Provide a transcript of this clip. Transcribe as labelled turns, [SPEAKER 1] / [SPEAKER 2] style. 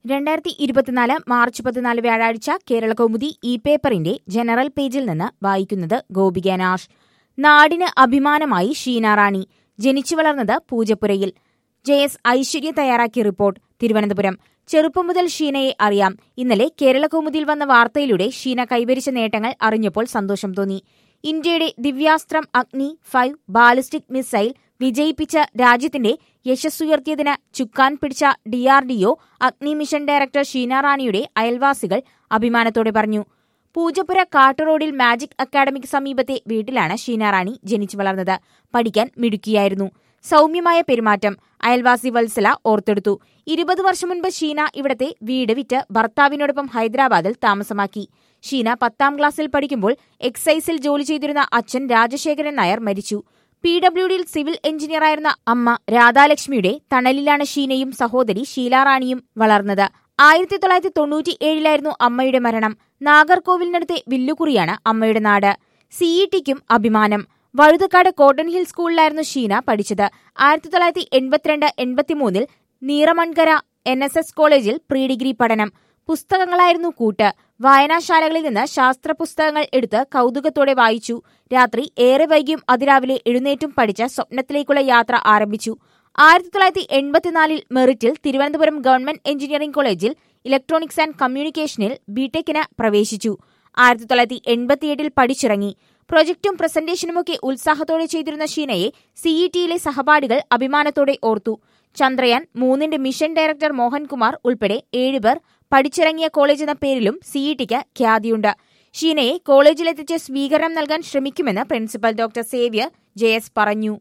[SPEAKER 1] രണ്ടായിരത്തി ഇരുപത്തിനാല് മാർച്ച് പതിനാല് വ്യാഴാഴ്ച കേരള കൗമുദി ഇ പേപ്പറിന്റെ ജനറൽ പേജിൽ നിന്ന് വായിക്കുന്നത് ഗോപിക നാഷ് നാടിന് അഭിമാനമായി ഷീന റാണി ജനിച്ചു വളർന്നത് പൂജപ്പുരയിൽ ജെ എസ് ഐശ്വര്യ തയ്യാറാക്കിയ റിപ്പോർട്ട് തിരുവനന്തപുരം ചെറുപ്പം മുതൽ ഷീനയെ അറിയാം ഇന്നലെ കേരള കൗമുദിയിൽ വന്ന വാർത്തയിലൂടെ ഷീന കൈവരിച്ച നേട്ടങ്ങൾ അറിഞ്ഞപ്പോൾ സന്തോഷം തോന്നി ഇന്ത്യയുടെ ദിവ്യാസ്ത്രം അഗ്നി ഫൈവ് ബാലിസ്റ്റിക് മിസൈൽ വിജയിപ്പിച്ച രാജ്യത്തിന്റെ യശസ്സുയർത്തിയതിന് ചുക്കാൻ പിടിച്ച ഡിആർഡിഒ അഗ്നി മിഷൻ ഡയറക്ടർ ഷീന റാണിയുടെ അയൽവാസികൾ അഭിമാനത്തോടെ പറഞ്ഞു പൂജപ്പുര കാട്ടുറോഡിൽ മാജിക് അക്കാദമിക്ക് സമീപത്തെ വീട്ടിലാണ് ഷീന റാണി ജനിച്ചു വളർന്നത് പഠിക്കാൻ മിടുക്കിയായിരുന്നു സൗമ്യമായ പെരുമാറ്റം അയൽവാസി വത്സല ഓർത്തെടുത്തു ഇരുപത് വർഷം മുൻപ് ഷീന ഇവിടത്തെ വീട് വിറ്റ് ഭർത്താവിനോടൊപ്പം ഹൈദരാബാദിൽ താമസമാക്കി ഷീന പത്താം ക്ലാസ്സിൽ പഠിക്കുമ്പോൾ എക്സൈസിൽ ജോലി ചെയ്തിരുന്ന അച്ഛൻ രാജശേഖരൻ നായർ മരിച്ചു പി ഡബ്ല്യുഡിയിൽ സിവിൽ എഞ്ചിനീയറായിരുന്ന അമ്മ രാധാലക്ഷ്മിയുടെ തണലിലാണ് ഷീനയും സഹോദരി ഷീലാറാണിയും വളർന്നത് ആയിരത്തി തൊള്ളായിരത്തി തൊണ്ണൂറ്റി ഏഴിലായിരുന്നു അമ്മയുടെ മരണം നാഗർകോവിലിനടുത്തെ വില്ലുകുറിയാണ് അമ്മയുടെ നാട് സിഇടിക്കും അഭിമാനം വഴുതക്കാട് കോട്ടൺ ഹിൽ സ്കൂളിലായിരുന്നു ഷീന പഠിച്ചത് ആയിരത്തി തൊള്ളായിരത്തി എൺപത്തിരണ്ട് എൺപത്തിമൂന്നിൽ നീറമൺകര എൻ എസ് എസ് കോളേജിൽ പ്രീ ഡിഗ്രി പഠനം പുസ്തകങ്ങളായിരുന്നു കൂട്ട് വായനാശാലകളിൽ നിന്ന് ശാസ്ത്ര പുസ്തകങ്ങൾ എടുത്ത് കൗതുകത്തോടെ വായിച്ചു രാത്രി ഏറെ വൈകിയും അതിരാവിലെ എഴുന്നേറ്റും പഠിച്ച സ്വപ്നത്തിലേക്കുള്ള യാത്ര ആരംഭിച്ചു ആയിരത്തി തൊള്ളായിരത്തി എൺപത്തിനാലിൽ മെറിറ്റിൽ തിരുവനന്തപുരം ഗവൺമെന്റ് എഞ്ചിനീയറിംഗ് കോളേജിൽ ഇലക്ട്രോണിക്സ് ആൻഡ് കമ്മ്യൂണിക്കേഷനിൽ ബിടെക്കിന് പ്രവേശിച്ചു ആയിരത്തി തൊള്ളായിരത്തി എൺപത്തിയെട്ടിൽ പഠിച്ചിറങ്ങി പ്രൊജക്ടും പ്രസന്റേഷനുമൊക്കെ ഉത്സാഹത്തോടെ ചെയ്തിരുന്ന ഷീനയെ സിഇടിയിലെ സഹപാഠികൾ അഭിമാനത്തോടെ ഓർത്തു ചന്ദ്രയാൻ മൂന്നിന്റെ മിഷൻ ഡയറക്ടർ മോഹൻകുമാർ ഉൾപ്പെടെ ഏഴുപേർ പഠിച്ചിറങ്ങിയ കോളേജ് എന്ന പേരിലും സിഇടിക്ക് ഖ്യാതിയുണ്ട് ഷീനയെ കോളേജിലെത്തിച്ച് സ്വീകരണം നൽകാൻ ശ്രമിക്കുമെന്ന് principal doctor Xavier J S പറഞ്ഞു